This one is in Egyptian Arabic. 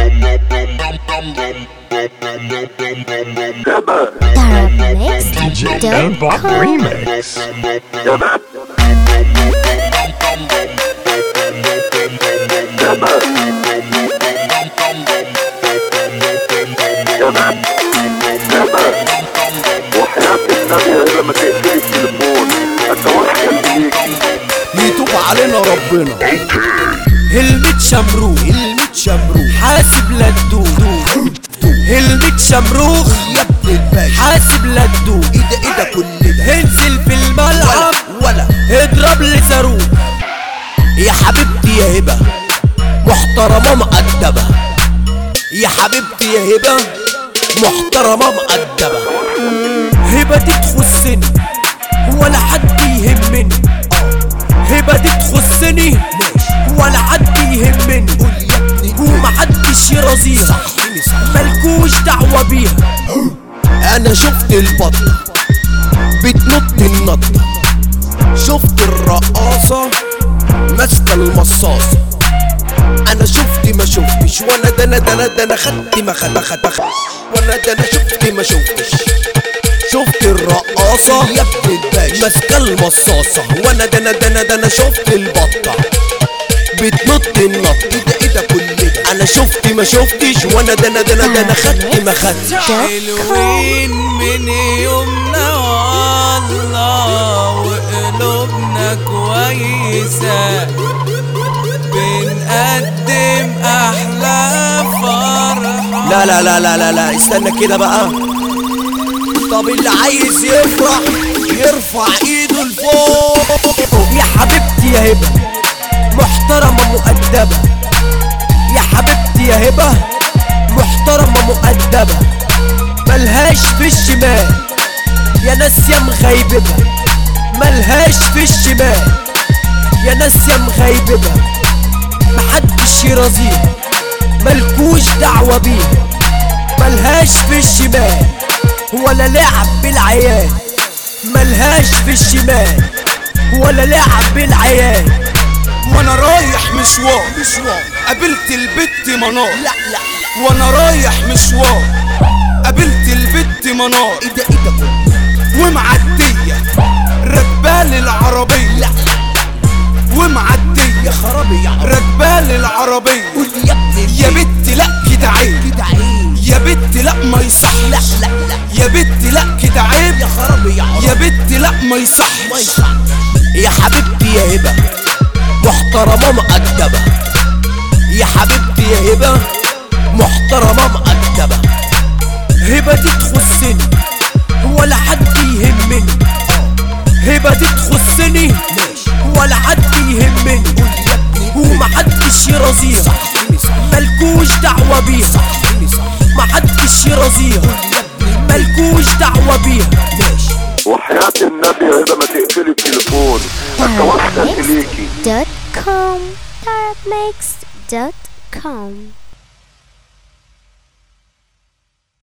DJ Airbot Remix. وحياة النبي لما تقفلي التليفون اتوسل اليكي يتوب علينا ربنا هلمة شمروخ هلمة شمروخ حاسب لا تدوخ هلمة شمروخ يا ابن الباشا حاسب لا تدوخ ايه ده ايه ده كل ده انزل في الملعب ولا اضرب لي صاروخ يا حبيبتي يا هبة محترمة مؤدبة يا حبيبتي يا هبة محترمة مؤدبة هبة دي تخصني ولا حد يهمني هبة دي تخصني ولا حد يهمني ومحدش يرازيها ملكوش دعوة بيها انا شفت البطة بتنط النطة شفت الرقاصة ماسكة المصاصة انا شفت ما شفتش وانا ده انا ده انا ده انا خدت ما خد ما خد ما خد. وانا ده انا شفت ما شفتش شفت الرقاصة يا ابن الباشا ماسكة المصاصة وانا ده انا ده انا ده انا شفت البطة بتنط النط ايه ده ايه ده كل ده انا شفت ما شفتش وانا ده انا ده انا ده انا خدت ما خدتش حلوين من يومنا والله وقلوبنا كويسة بنقدم أحلى فرحة لا لا لا لا لا لا استنى كده بقى طب اللي عايز يفرح يرفع ايده لفوق يا حبيبتي يا هبه محترمه مؤدبه يا حبيبتي يا هبه محترمه مؤدبه ملهاش في الشمال يا ناس يا مغيببه ملهاش في الشمال يا ناس يا مغيببه محدش يرازيها ملكوش دعوة بيها ملهاش في الشمال ولا لعب بالعيال ملهاش في الشمال ولا لعب بالعيال وانا رايح مشوار قابلت البت منار لا لا وانا رايح مشوار قابلت البت منار ايه ده ايه ده كله؟ ومعدية راكبالي العربية لا ومعدية يا خرابي يا عم راكبالي العربية قول يا ابني يا بت لا كده عيب كده عيب يا بت لا ما لا يصحش لا لا يا بت لا كده عيب يا خرابي يا عم يا بت لا ما ما يصحش ينفعش. يا حبيبتي يا هبة محترمة مؤدبة يا حبيبتي يا هبة محترمة مؤدبة هبة دي تخصني ولا حد يهمني هبة دي تخصني ولا حد يهمني ومحدش يرازيها ملكوش دعوة بيها محدش يرازيها ملكوش دعوة بيها وحياة النبي لما تقفلي التليفون اتوسل اليكي Dot com. Arabmix.com.